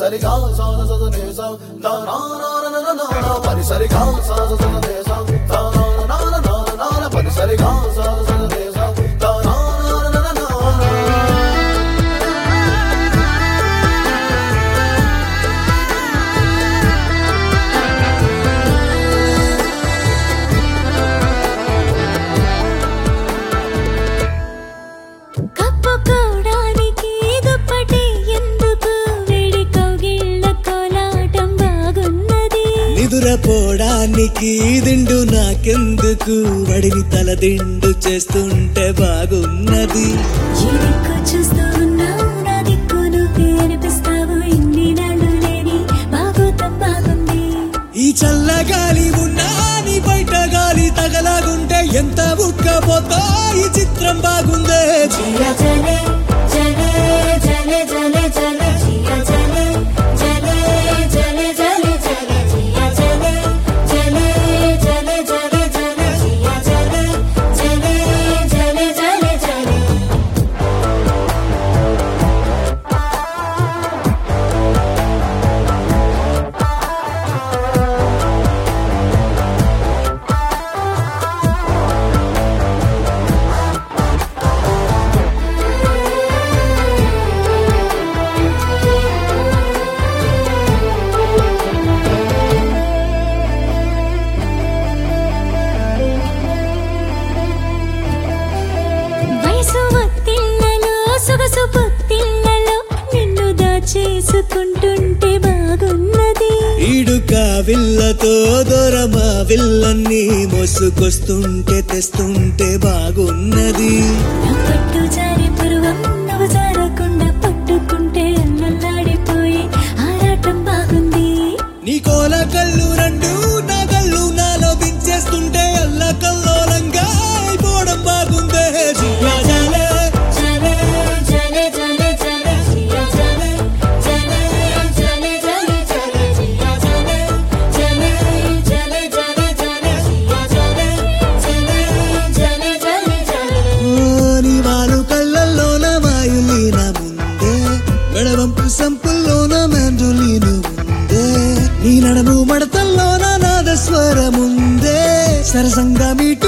సరి గా సా స స నే సా దా నా నా నా నా నా నా పని సరి గా సా స స నే సా దా నా నా నా నా నా నా పని సరి గా సా స స నే సా దా నా నా నా నా నా కప్పుకోవడానికి దుప్పటి ఎందుకు వేడి కౌగిళ్ళ కోలాటం బాగున్నది నిదురపోవడానికి దిండు నాకెందుకు వడిని తల దిండు చేస్తుంటే బాగున్నది ఈ దిక్కు చూస్తూ ఉన్నావు నా దిక్కు నువ్వే అనిపిస్తావు ఇన్ని నాళ్ళు లేని బాగోతం బాగుంది ఈ చల్లగాలి ఉన్నా నీ బయట గాలి తగలాగుంటే ఎంత ఉక్కపోతా ఈ చిత్రం బాగుందే జియ జలే జలే జలే జలే జలే జియ జలే జలే జలే జలే జలే జియ జలే జలే జలే జలే జలే జియ జలే జలే జలే జలే జలే వయసు ఒత్తిళ్లలో సొగసు పొత్తిళ్లలో నిన్ను దాచేసుకుంటుంటే బాగున్నది ఈడుక విల్లతో దూరమా విల్లన్ని మోసుకొస్తుంటే తెస్తుంటే బాగున్నది నా పట్టు జారి పురువం నువ్వు జారకుండా పట్టుకుంటే అల్లల్లాడిపోయి ఆరాటం బాగుంది నీ కోల కళ్ళు రెండు నా కళ్ళు నాలో దించేస్తుంటే అల్ల కల్లోలంగా అయిపోవడం బాగుందే జియా జాలే. జలే జలే జలే జలే జియ జలే జలే జలే జలే జలే జియ జలే జలే జలే జలే జలే జియ జలే జలే జలే జలే జలే ఓ, నీ వాలు కళ్ళల్లోన వాయులీన ముందే మెడవంపు సంపుల్లోన మెంజులీను ఉందే నీ నడము మడతల్లోన నాదస్వరముందే సరసంగా మీట